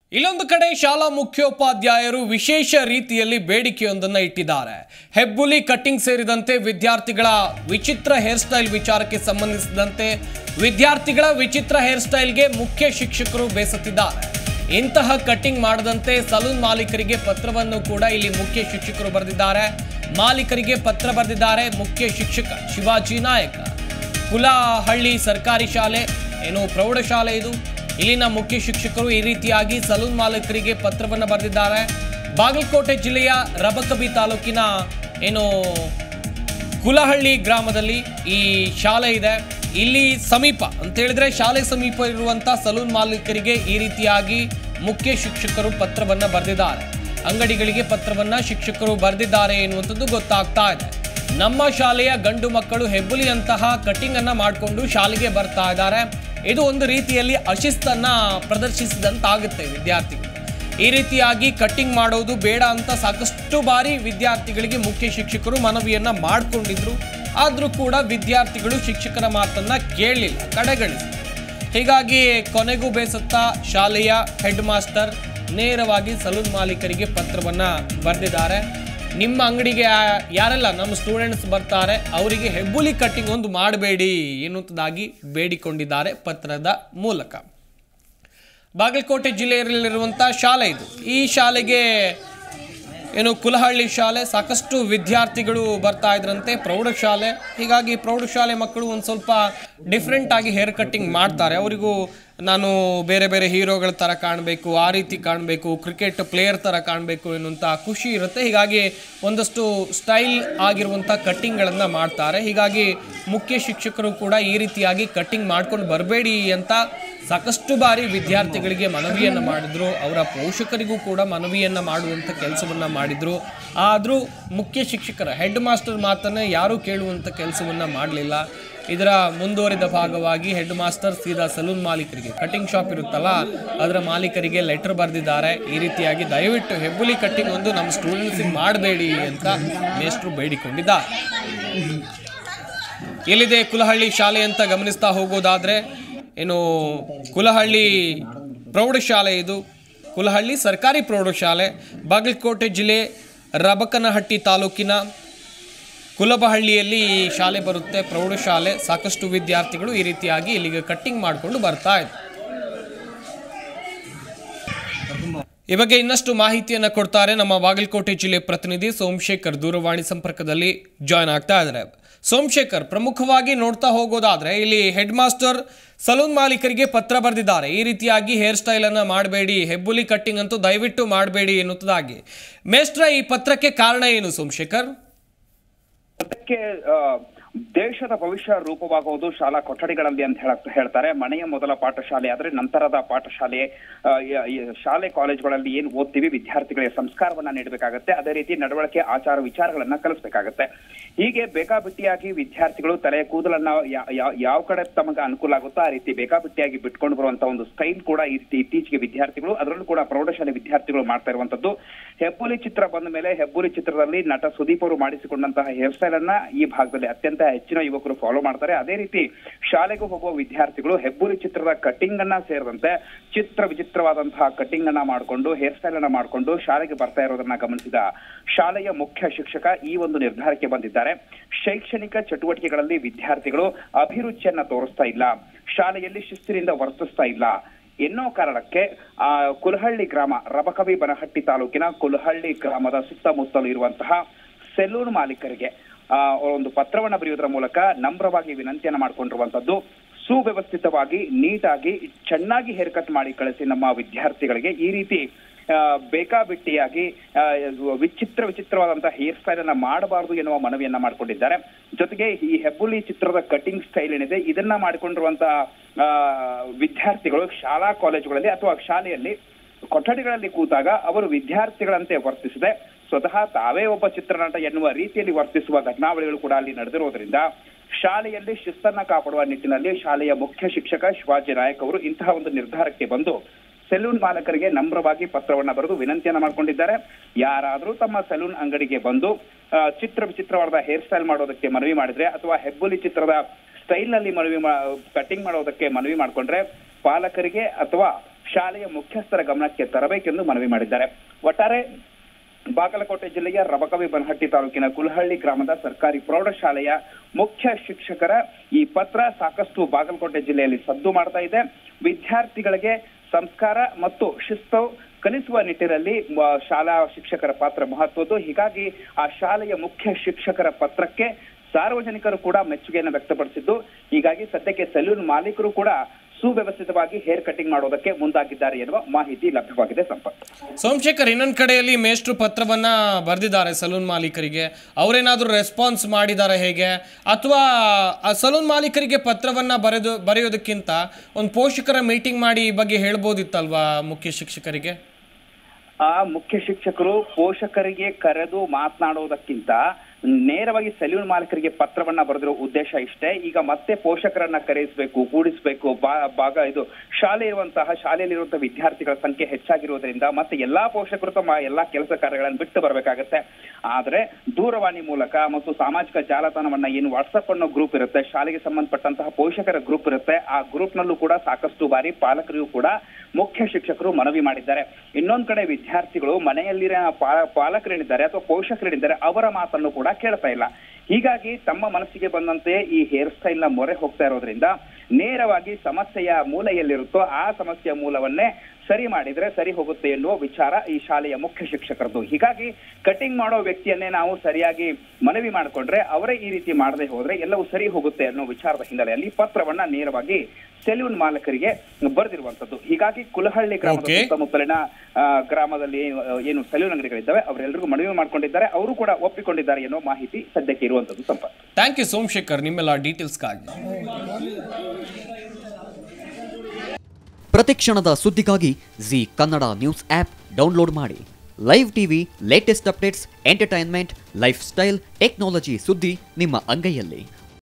ಇಲ್ಲೊಂದು ಕಡೆ ಶಾಲಾ ಮುಖ್ಯೋಪಾಧ್ಯಾಯರು ವಿಶೇಷ ರೀತಿಯಲ್ಲಿ ಬೇಡಿಕೆಯೊಂದನ್ನು ಇಟ್ಟಿದ್ದಾರೆ ಹೆಬ್ಬುಲಿ ಕಟ್ಟಿಂಗ್ ಸೇರಿದಂತೆ ವಿದ್ಯಾರ್ಥಿಗಳ ವಿಚಿತ್ರ ಹೇರ್ ಸ್ಟೈಲ್ ವಿಚಾರಕ್ಕೆ ಸಂಬಂಧಿಸಿದಂತೆ ವಿದ್ಯಾರ್ಥಿಗಳ ವಿಚಿತ್ರ ಹೇರ್ ಸ್ಟೈಲ್ಗೆ ಮುಖ್ಯ ಶಿಕ್ಷಕರು ಬೇಸತ್ತಿದ್ದಾರೆ ಇಂತಹ ಕಟ್ಟಿಂಗ್ ಮಾಡದಂತೆ ಸಲೂನ್ ಮಾಲೀಕರಿಗೆ ಪತ್ರವನ್ನು ಕೂಡ ಇಲ್ಲಿ ಮುಖ್ಯ ಶಿಕ್ಷಕರು ಬರೆದಿದ್ದಾರೆ ಮಾಲೀಕರಿಗೆ ಪತ್ರ ಬರೆದಿದ್ದಾರೆ ಮುಖ್ಯ ಶಿಕ್ಷಕ ಶಿವಾಜಿ ನಾಯಕ ಕುಲಹಳ್ಳಿ ಸರ್ಕಾರಿ ಶಾಲೆ ಏನು ಪ್ರೌಢಶಾಲೆ ಇದು ಇಲ್ಲಿನ ಮುಖ್ಯ ಶಿಕ್ಷಕರು ಈ ರೀತಿಯಾಗಿ ಸಲೂನ್ ಮಾಲೀಕರಿಗೆ ಪತ್ರವನ್ನು ಬರೆದಿದ್ದಾರೆ ಬಾಗಲಕೋಟೆ ಜಿಲ್ಲೆಯ ರಬಕಬಿ ತಾಲೂಕಿನ ಏನು ಕುಲಹಳ್ಳಿ ಗ್ರಾಮದಲ್ಲಿ ಈ ಶಾಲೆ ಇದೆ ಇಲ್ಲಿ ಸಮೀಪ ಅಂತ ಹೇಳಿದ್ರೆ ಶಾಲೆ ಸಮೀಪ ಇರುವಂತ ಸಲೂನ್ ಮಾಲೀಕರಿಗೆ ಈ ರೀತಿಯಾಗಿ ಮುಖ್ಯ ಶಿಕ್ಷಕರು ಪತ್ರವನ್ನ ಬರೆದಿದ್ದಾರೆ ಅಂಗಡಿಗಳಿಗೆ ಪತ್ರವನ್ನ ಶಿಕ್ಷಕರು ಬರೆದಿದ್ದಾರೆ ಎನ್ನುವಂಥದ್ದು ಗೊತ್ತಾಗ್ತಾ ಇದೆ ನಮ್ಮ ಶಾಲೆಯ ಗಂಡು ಮಕ್ಕಳು ಹೆಬ್ಬುಲಿಯಂತಹ ಕಟಿಂಗ್ ಅನ್ನ ಮಾಡಿಕೊಂಡು ಶಾಲೆಗೆ ಬರ್ತಾ ಇದ್ದಾರೆ ಇದು ಒಂದು ರೀತಿಯಲ್ಲಿ ಅಶಿಸ್ತನ್ನ ಪ್ರದರ್ಶಿಸಿದಂತಾಗುತ್ತೆ ವಿದ್ಯಾರ್ಥಿಗಳು ಈ ರೀತಿಯಾಗಿ ಕಟ್ಟಿಂಗ್ ಮಾಡೋದು ಬೇಡ ಅಂತ ಸಾಕಷ್ಟು ಬಾರಿ ವಿದ್ಯಾರ್ಥಿಗಳಿಗೆ ಮುಖ್ಯ ಶಿಕ್ಷಕರು ಮನವಿಯನ್ನ ಮಾಡಿಕೊಂಡಿದ್ರು ಆದರೂ ಕೂಡ ವಿದ್ಯಾರ್ಥಿಗಳು ಶಿಕ್ಷಕರ ಮಾತನ್ನ ಕೇಳಲಿಲ್ಲ ಕಡೆಗಣಿಸಿದ್ರು ಹೀಗಾಗಿ ಕೊನೆಗೂ ಬೇಸತ್ತ ಶಾಲೆಯ ಹೆಡ್ ಮಾಸ್ಟರ್ ನೇರವಾಗಿ ಸಲೂನ್ ಮಾಲೀಕರಿಗೆ ಪತ್ರವನ್ನ ಬರೆದಿದ್ದಾರೆ ನಿಮ್ಮ ಅಂಗಡಿಗೆ ಯಾ- ಯಾರೆಲ್ಲ ನಮ್ಮ ಸ್ಟೂಡೆಂಟ್ಸ್ ಬರ್ತಾರೆ ಅವರಿಗೆ ಹೆಬ್ಬುಲಿ ಕಟ್ಟಿಂಗ್ ಒಂದು ಮಾಡಬೇಡಿ ಎನ್ನುವುದಾಗಿ ಬೇಡಿಕೊಂಡಿದ್ದಾರೆ ಪತ್ರದ ಮೂಲಕ ಬಾಗಲಕೋಟೆ ಜಿಲ್ಲೆಯಲ್ಲಿರುವಂಥ ಶಾಲೆ ಇದು ಈ ಶಾಲೆಗೆ ಏನು ಕುಲಹಳ್ಳಿ ಶಾಲೆ ಸಾಕಷ್ಟು ವಿದ್ಯಾರ್ಥಿಗಳು ಬರ್ತಾ ಇದ್ರಂತೆ ಪ್ರೌಢಶಾಲೆ ಹೀಗಾಗಿ ಪ್ರೌಢಶಾಲೆ ಮಕ್ಕಳು ಒಂದು ಸ್ವಲ್ಪ ಡಿಫ್ರೆಂಟ್ ಆಗಿ ಹೇರ್ ಕಟ್ಟಿಂಗ್ ಮಾಡ್ತಾರೆ ಅವರಿಗೂ ನಾನು ಬೇರೆ ಬೇರೆ ಹೀರೋಗಳ ಥರ ಕಾಣಬೇಕು ಆ ರೀತಿ ಕಾಣಬೇಕು ಕ್ರಿಕೆಟ್ ಪ್ಲೇಯರ್ ಥರ ಕಾಣಬೇಕು ಎನ್ನುವಂಥ ಖುಷಿ ಇರುತ್ತೆ ಹೀಗಾಗಿ ಒಂದಷ್ಟು ಸ್ಟೈಲ್ ಆಗಿರುವಂಥ ಕಟ್ಟಿಂಗ್ಗಳನ್ನು ಮಾಡ್ತಾರೆ ಹೀಗಾಗಿ ಮುಖ್ಯ ಶಿಕ್ಷಕರು ಕೂಡ ಈ ರೀತಿಯಾಗಿ ಕಟ್ಟಿಂಗ್ ಮಾಡ್ಕೊಂಡು ಬರಬೇಡಿ ಅಂತ ಸಾಕಷ್ಟು ಬಾರಿ ವಿದ್ಯಾರ್ಥಿಗಳಿಗೆ ಮನವಿಯನ್ನು ಮಾಡಿದ್ರು ಅವರ ಪೋಷಕರಿಗೂ ಕೂಡ ಮನವಿಯನ್ನು ಮಾಡುವಂಥ ಕೆಲಸವನ್ನು ಮಾಡಿದ್ರು ಆದರೂ ಮುಖ್ಯ ಶಿಕ್ಷಕರ ಹೆಡ್ ಮಾಸ್ಟರ್ ಮಾತನ್ನು ಯಾರೂ ಕೇಳುವಂಥ ಕೆಲಸವನ್ನು ಮಾಡಲಿಲ್ಲ ಇದರ ಮುಂದುವರಿದ ಭಾಗವಾಗಿ ಹೆಡ್ ಮಾಸ್ಟರ್ ಸೀದಾ ಸಲೂನ್ ಮಾಲೀಕರಿಗೆ ಕಟಿಂಗ್ ಶಾಪ್ ಇರುತ್ತಲ್ಲ ಅದರ ಮಾಲೀಕರಿಗೆ ಲೆಟರ್ ಬರೆದಿದ್ದಾರೆ ಈ ರೀತಿಯಾಗಿ ದಯವಿಟ್ಟು ಹೆಬ್ಬುಲಿ ಕಟ್ಟಿಂಗ್ ಒಂದು ನಮ್ಮ ಸ್ಟೂಡೆಂಟ್ಸಿಗೆ ಮಾಡಬೇಡಿ ಅಂತ ಮೇಷ್ಟ್ರು ಬೇಡಿಕೊಂಡಿದ್ದಾರೆ ಎಲ್ಲಿದೆ ಕುಲಹಳ್ಳಿ ಶಾಲೆ ಅಂತ ಗಮನಿಸ್ತಾ ಹೋಗೋದಾದ್ರೆ ಏನು ಕುಲಹಳ್ಳಿ ಪ್ರೌಢಶಾಲೆ ಇದು ಕುಲಹಳ್ಳಿ ಸರ್ಕಾರಿ ಪ್ರೌಢಶಾಲೆ ಬಾಗಲಕೋಟೆ ಜಿಲ್ಲೆ ರಬಕನಹಟ್ಟಿ ತಾಲೂಕಿನ ಕುಲಬಹಳ್ಳಿಯಲ್ಲಿ ಈ ಶಾಲೆ ಬರುತ್ತೆ ಪ್ರೌಢಶಾಲೆ ಸಾಕಷ್ಟು ವಿದ್ಯಾರ್ಥಿಗಳು ಈ ರೀತಿಯಾಗಿ ಇಲ್ಲಿಗೆ ಕಟ್ಟಿಂಗ್ ಮಾಡಿಕೊಂಡು ಬರ್ತಾ ಇದ್ದಾರೆ ಈ ಬಗ್ಗೆ ಇನ್ನಷ್ಟು ಮಾಹಿತಿಯನ್ನು ಕೊಡ್ತಾರೆ ನಮ್ಮ ಬಾಗಲಕೋಟೆ ಜಿಲ್ಲೆ ಪ್ರತಿನಿಧಿ ಸೋಮಶೇಖರ್ ದೂರವಾಣಿ ಸಂಪರ್ಕದಲ್ಲಿ ಜಾಯ್ನ್ ಆಗ್ತಾ ಇದ್ದಾರೆ ಸೋಮಶೇಖರ್ ಪ್ರಮುಖವಾಗಿ ನೋಡ್ತಾ ಹೋಗೋದಾದ್ರೆ ಇಲ್ಲಿ ಹೆಡ್ ಮಾಸ್ಟರ್ ಸಲೂನ್ ಮಾಲೀಕರಿಗೆ ಪತ್ರ ಬರೆದಿದ್ದಾರೆ ಈ ರೀತಿಯಾಗಿ ಹೇರ್ ಸ್ಟೈಲ್ ಅನ್ನ ಮಾಡಬೇಡಿ ಹೆಬ್ಬುಲಿ ಕಟ್ಟಿಂಗ್ ಅಂತೂ ದಯವಿಟ್ಟು ಮಾಡಬೇಡಿ ಎನ್ನುವುದಾಗಿ ಮೇಷ್ಟ್ರ ಈ ಪತ್ರಕ್ಕೆ ಕಾರಣ ಏನು ಸೋಮಶೇಖರ್ ಅದಕ್ಕೆ ಆ, ದೇಶದ ಭವಿಷ್ಯ ರೂಪವಾಗುವುದು ಶಾಲಾ ಕೊಠಡಿಗಳಲ್ಲಿ ಅಂತ ಹೇಳಕ್ ಹೇಳ್ತಾರೆ ಮನೆಯ ಮೊದಲ ಪಾಠಶಾಲೆ ಆದ್ರೆ ನಂತರದ ಪಾಠಶಾಲೆ ಆ, ಯ- ಯ- ಶಾಲೆ ಕಾಲೇಜುಗಳಲ್ಲಿ ಏನ್ ಓದ್ತೀವಿ ವಿದ್ಯಾರ್ಥಿಗಳಿಗೆ ಸಂಸ್ಕಾರವನ್ನ ನೀಡಬೇಕಾಗತ್ತೆ ಅದೇ ರೀತಿ ನಡವಳಿಕೆ ಆಚಾರ ವಿಚಾರಗಳನ್ನ ಕಲಿಸ್ಬೇಕಾಗತ್ತೆ ಹೀಗೆ ಬೇಕಾಬಿಟ್ಟಿಯಾಗಿ ವಿದ್ಯಾರ್ಥಿಗಳು ತಲೆಯ ಕೂದಲನ್ನ ಯಾ- ಯಾ- ಯಾವ ಕಡೆ ತಮಗೆ ಅನುಕೂಲ ಆಗುತ್ತೋ ಆ ರೀತಿ ಬೇಕಾಬಿಟ್ಟಿಯಾಗಿ ಬಿಟ್ಕೊಂಡು ಬರುವಂತ ಒಂದು ಸ್ಟೈಲ್ ಕೂಡ ಈ ರೀತಿ ಇತ್ತೀಚೆಗೆ ವಿದ್ಯಾರ್ಥಿಗಳು ಅದರಲ್ಲೂ ಕೂಡ ಪ್ರೌಢಶಾಲೆ ವಿದ್ಯಾರ್ಥಿಗಳು ಮಾಡ್ತಾ ಇರುವಂತದ್ದು ಹೆಬ್ಬುಲಿ ಚಿತ್ರ ಬಂದ ಮೇಲೆ ಹೆಬ್ಬುಲಿ ಚಿತ್ರದಲ್ಲಿ ನಟ ಸುದೀಪ್ ಅವರು ಮಾಡಿಸಿಕೊಂಡಂತಹ ಹೇರ್ ಸ್ಟೈಲ್ ಅನ್ನ ಈ ಭಾಗದಲ್ಲಿ ಅತ್ಯಂತ ಹೆಚ್ಚಿನ ಯುವಕರು ಫಾಲೋ ಮಾಡ್ತಾರೆ ಅದೇ ರೀತಿ ಶಾಲೆಗೂ ಹೋಗುವ ವಿದ್ಯಾರ್ಥಿಗಳು ಹೆಬ್ಬುಲಿ ಚಿತ್ರದ ಕಟಿಂಗ್ ಅನ್ನ ಸೇರಿದಂತೆ ಚಿತ್ರ ವಿಚಿತ್ರವಾದಂತಹ ಕಟಿಂಗ್ ಅನ್ನ ಮಾಡಿಕೊಂಡು ಹೇರ್ ಸ್ಟೈಲ್ ಅನ್ನ ಮಾಡಿಕೊಂಡು ಶಾಲೆಗೆ ಬರ್ತಾ ಇರೋದನ್ನ ಗಮನಿಸಿದ ಶಾಲೆಯ ಮುಖ್ಯ ಶಿಕ್ಷಕ ಈ ಒಂದು ನಿರ್ಧಾರಕ್ಕೆ ಬಂದಿದ್ದಾರೆ ಶೈಕ್ಷಣಿಕ ಚಟುವಟಿಕೆಗಳಲ್ಲಿ ವಿದ್ಯಾರ್ಥಿಗಳು ಅಭಿರುಚಿಯನ್ನ ತೋರಿಸ್ತಾ ಇಲ್ಲ ಶಾಲೆಯಲ್ಲಿ ಶಿಸ್ತಿನಿಂದ ವರ್ತಿಸ್ತಾ ಇಲ್ಲ ಎನ್ನೋ ಕಾರಣಕ್ಕೆ ಆ ಕುಲಹಳ್ಳಿ ಗ್ರಾಮ ರಬಕವಿ ಬನಹಟ್ಟಿ ತಾಲೂಕಿನ ಕುಲಹಳ್ಳಿ ಗ್ರಾಮದ ಸುತ್ತಮುತ್ತಲು ಇರುವಂತಹ ಸೆಲೂನ್ ಮಾಲೀಕರಿಗೆ ಆ ಒಂದು ಪತ್ರವನ್ನ ಬರೆಯುವುದರ ಮೂಲಕ ನಮ್ರವಾಗಿ ವಿನಂತಿಯನ್ನ ಮಾಡ್ಕೊಂಡಿರುವಂತದ್ದು ಸುವ್ಯವಸ್ಥಿತವಾಗಿ ನೀಟಾಗಿ ಚೆನ್ನಾಗಿ ಹೇರ್ ಕಟ್ ಮಾಡಿ ಕಳಿಸಿ ನಮ್ಮ ವಿದ್ಯಾರ್ಥಿಗಳಿಗೆ ಈ ರೀತಿ ಆ, ಬೇಕಾಬಿಟ್ಟಿಯಾಗಿ ಆ, ವಿಚಿತ್ರ ವಿಚಿತ್ರವಾದಂತಹ ಹೇರ್ ಸ್ಟೈಲ್ ಅನ್ನ ಮಾಡಬಾರದು ಎನ್ನುವ ಮನವಿಯನ್ನ ಮಾಡಿಕೊಂಡಿದ್ದಾರೆ ಜೊತೆಗೆ ಈ ಹೆಬ್ಬುಲಿ ಚಿತ್ರದ ಕಟಿಂಗ್ ಸ್ಟೈಲ್ ಏನಿದೆ ಇದನ್ನ ಮಾಡಿಕೊಂಡಿರುವಂತಹ ಆ, ವಿದ್ಯಾರ್ಥಿಗಳು ಶಾಲಾ ಕಾಲೇಜುಗಳಲ್ಲಿ ಅಥವಾ ಶಾಲೆಯಲ್ಲಿ ಕೊಠಡಿಗಳಲ್ಲಿ ಕೂತಾಗ ಅವರು ವಿದ್ಯಾರ್ಥಿಗಳಂತೆ ವರ್ತಿಸದೆ ಸ್ವತಃ ತಾವೇ ಒಬ್ಬ ಚಿತ್ರನಟ ಎನ್ನುವ ರೀತಿಯಲ್ಲಿ ವರ್ತಿಸುವ ಘಟನಾವಳಿಗಳು ಕೂಡ ಅಲ್ಲಿ ನಡೆದಿರೋದ್ರಿಂದ ಶಾಲೆಯಲ್ಲಿ ಶಿಸ್ತನ್ನ ಕಾಪಾಡುವ ನಿಟ್ಟಿನಲ್ಲಿ ಶಾಲೆಯ ಮುಖ್ಯ ಶಿಕ್ಷಕ ಶಿವಾಜಿ ನಾಯಕ್ ಅವರು ಇಂತಹ ಒಂದು ನಿರ್ಧಾರಕ್ಕೆ ಬಂದು ಸೆಲೂನ್ ಮಾಲಕರಿಗೆ ನಮ್ರವಾಗಿ ಪತ್ರವನ್ನ ಬರೆದು ವಿನಂತಿಯನ್ನ ಮಾಡ್ಕೊಂಡಿದ್ದಾರೆ ಯಾರಾದ್ರೂ ತಮ್ಮ ಸೆಲೂನ್ ಅಂಗಡಿಗೆ ಬಂದು ಆ, ಚಿತ್ರ ವಿಚಿತ್ರವಾದ ಹೇರ್ ಸ್ಟೈಲ್ ಮಾಡೋದಕ್ಕೆ ಮನವಿ ಮಾಡಿದ್ರೆ ಅಥವಾ ಹೆಬ್ಬುಲಿ ಚಿತ್ರದ ಸ್ಟೈಲ್ ನಲ್ಲಿ ಮನವಿ ಕಟಿಂಗ್ ಮಾಡೋದಕ್ಕೆ ಮನವಿ ಮಾಡ್ಕೊಂಡ್ರೆ ಪಾಲಕರಿಗೆ ಅಥವಾ ಶಾಲೆಯ ಮುಖ್ಯಸ್ಥರ ಗಮನಕ್ಕೆ ತರಬೇಕೆಂದು ಮನವಿ ಮಾಡಿದ್ದಾರೆ ಒಟ್ಟಾರೆ ಬಾಗಲಕೋಟೆ ಜಿಲ್ಲೆಯ ರಬಕವಿ ಬನಹಟ್ಟಿ ತಾಲೂಕಿನ ಕುಲಹಳ್ಳಿ ಗ್ರಾಮದ ಸರ್ಕಾರಿ ಪ್ರೌಢಶಾಲೆಯ ಮುಖ್ಯ ಶಿಕ್ಷಕರ ಈ ಪತ್ರ ಸಾಕಷ್ಟು ಬಾಗಲಕೋಟೆ ಜಿಲ್ಲೆಯಲ್ಲಿ ಸದ್ದು ಮಾಡ್ತಾ ಇದೆ ವಿದ್ಯಾರ್ಥಿಗಳಿಗೆ ಸಂಸ್ಕಾರ ಮತ್ತು ಶಿಸ್ತು ಕಲಿಸುವ ನಿಟ್ಟಿನಲ್ಲಿ ಮ, ಶಾಲಾ ಶಿಕ್ಷಕರ ಪಾತ್ರ ಮಹತ್ವದ್ದು ಹೀಗಾಗಿ ಆ ಶಾಲೆಯ ಮುಖ್ಯ ಶಿಕ್ಷಕರ ಪತ್ರಕ್ಕೆ ಸಾರ್ವಜನಿಕರು ಕೂಡ ಮೆಚ್ಚುಗೆಯನ್ನು ವ್ಯಕ್ತಪಡಿಸಿದ್ದು ಹೀಗಾಗಿ ಸದ್ಯಕ್ಕೆ ಸಲೂನ್ ಮಾಲೀಕರು ಕೂಡ ಸುವ್ಯವಸ್ಥಿತವಾಗಿ ಹೇರ್ ಕಟಿಂಗ್ ಮಾಡೋದಕ್ಕೆ ಮುಂದಾಗಿದ್ದಾರೆ ಎನ್ನುವ ಮಾಹಿತಿ ಲಭ್ಯವಾಗಿದೆ ಸಂಪತ್ ಸೋಮಶೇಖರ್ ಇನ್ನೊಂದು ಕಡೆಯಲ್ಲಿ ಮೇಷ್ಟ್ರು ಪತ್ರವನ್ನ ಬರೆದಿದ್ದಾರೆ ಸಲೂನ್ ಮಾಲೀಕರಿಗೆ ಅವರೇನಾದರೂ ರೆಸ್ಪಾನ್ಸ್ ಮಾಡಿದ್ದಾರೆ ಹೇಗೆ ಅಥವಾ ಆ ಸಲೂನ್ ಮಾಲೀಕರಿಗೆ ಪತ್ರವನ್ನ ಬರೆದು ಬರೆಯೋದಕ್ಕಿಂತ ಒಂದು ಪೋಷಕರ ಮೀಟಿಂಗ್ ಮಾಡಿ ಈ ಬಗ್ಗೆ ಹೇಳ್ಬೋದಿತ್ತಲ್ವಾ ಮುಖ್ಯ ಶಿಕ್ಷಕರಿಗೆ ಆ ಮುಖ್ಯ ಶಿಕ್ಷಕರು ಪೋಷಕರಿಗೆ ಕರೆದು ಮಾತನಾಡುವುದಕ್ಕಿಂತ ನೇರವಾಗಿ ಸೆಲ್ಯೂನ್ ಮಾಲೀಕರಿಗೆ ಪತ್ರವನ್ನ ಬರೆದಿರೋ ಉದ್ದೇಶ ಇಷ್ಟೇ ಈಗ ಮತ್ತೆ ಪೋಷಕರನ್ನ ಕರೆಯಿಸಬೇಕು ಕೂಡಿಸಬೇಕು ಭಾಗ ಇದು ಶಾಲೆ ಇರುವಂತಹ ಶಾಲೆಯಲ್ಲಿರುವಂತಹ ವಿದ್ಯಾರ್ಥಿಗಳ ಸಂಖ್ಯೆ ಹೆಚ್ಚಾಗಿರುವುದರಿಂದ ಮತ್ತೆ ಎಲ್ಲಾ ಪೋಷಕರು ತಮ್ಮ ಎಲ್ಲಾ ಕೆಲಸ ಕಾರ್ಯಗಳನ್ನು ಬಿಟ್ಟು ಬರಬೇಕಾಗತ್ತೆ ಆದ್ರೆ ದೂರವಾಣಿ ಮೂಲಕ ಮತ್ತು ಸಾಮಾಜಿಕ ಜಾಲತಾಣವನ್ನ ಏನು ವಾಟ್ಸಪ್ ಅನ್ನೋ ಗ್ರೂಪ್ ಇರುತ್ತೆ ಶಾಲೆಗೆ ಸಂಬಂಧಪಟ್ಟಂತಹ ಪೋಷಕರ ಗ್ರೂಪ್ ಇರುತ್ತೆ ಆ ಗ್ರೂಪ್ ನಲ್ಲೂ ಕೂಡ ಸಾಕಷ್ಟು ಬಾರಿ ಪಾಲಕರಿಗೂ ಕೂಡ ಮುಖ್ಯ ಶಿಕ್ಷಕರು ಮನವಿ ಮಾಡಿದ್ದಾರೆ ಇನ್ನೊಂದ್ ಕಡೆ ವಿದ್ಯಾರ್ಥಿಗಳು ಮನೆಯಲ್ಲಿನ ಪಾ- ಪಾಲಕರೇನಿದ್ದಾರೆ ಅಥವಾ ಪೋಷಕರೇನಿದ್ದಾರೆ ಅವರ ಮಾತನ್ನು ಕೂಡ ಕೇಳ್ತಾ ಇಲ್ಲ ಹೀಗಾಗಿ ತಮ್ಮ ಮನಸ್ಸಿಗೆ ಬಂದಂತೆ ಈ ಹೇರ್ ಸ್ಟೈಲ್ ನ ಮೊರೆ ಹೋಗ್ತಾ ಇರೋದ್ರಿಂದ ನೇರವಾಗಿ ಸಮಸ್ಯೆಯ ಮೂಲ ಎಲ್ಲಿರುತ್ತೋ ಆ ಸಮಸ್ಯೆಯ ಮೂಲವನ್ನೇ ಸರಿ ಮಾಡಿದ್ರೆ ಸರಿ ಹೋಗುತ್ತೆ ಎನ್ನುವ ವಿಚಾರ ಈ ಶಾಲೆಯ ಮುಖ್ಯ ಶಿಕ್ಷಕರದ್ದು ಹೀಗಾಗಿ ಕಟಿಂಗ್ ಮಾಡೋ ವ್ಯಕ್ತಿಯನ್ನೇ ನಾವು ಸರಿಯಾಗಿ ಮನವಿ ಮಾಡಿಕೊಂಡ್ರೆ ಅವರೇ ಈ ರೀತಿ ಮಾಡದೆ ಹೋದ್ರೆ ಎಲ್ಲವೂ ಸರಿ ಹೋಗುತ್ತೆ ಅನ್ನೋ ವಿಚಾರದ ಹಿನ್ನೆಲೆಯಲ್ಲಿ ಪತ್ರವನ್ನ ನೇರವಾಗಿ ಸೆಲ್ಯೂನ್ ಮಾಲಕರಿಗೆ ಬರೆದಿರುವಂತದ್ದು ಹೀಗಾಗಿ ಕುಲಹಳ್ಳಿ ಗ್ರಾಮದ Okay. ಸುತ್ತಮುತ್ತಲಿನ ಆ, ಗ್ರಾಮದಲ್ಲಿ ಏನು- ಏನು ಸೆಲ್ಯೂನ್ ಅಂಗಡಿಗಳಿದ್ದಾವೆ ಅವರೆಲ್ಲರಿಗೂ ಮನವಿ ಮಾಡ್ಕೊಂಡಿದ್ದಾರೆ ಅವರು ಕೂಡ ಒಪ್ಪಿಕೊಂಡಿದ್ದಾರೆ ಎನ್ನುವ ಮಾಹಿತಿ ಸದ್ಯಕ್ಕೆ ಇರುವಂತದ್ದು ಸಂಪತ್ ಥ್ಯಾಂಕ್ ಯು ಸೋಮಶೇಖರ್ ನಿಮ್ಮೆಲ್ಲ ಡೀಟೇಲ್ಸ್ಗಾಗಿ ಪ್ರತಿಕ್ಷಣದ ಸುದ್ದಿಗಾಗಿ Zee Kannada news app download ಮಾಡಿ live TV latest updates entertainment lifestyle technology ಸುದ್ದಿ ನಿಮ್ಮ ಅಂಗೈಯಲ್ಲಿ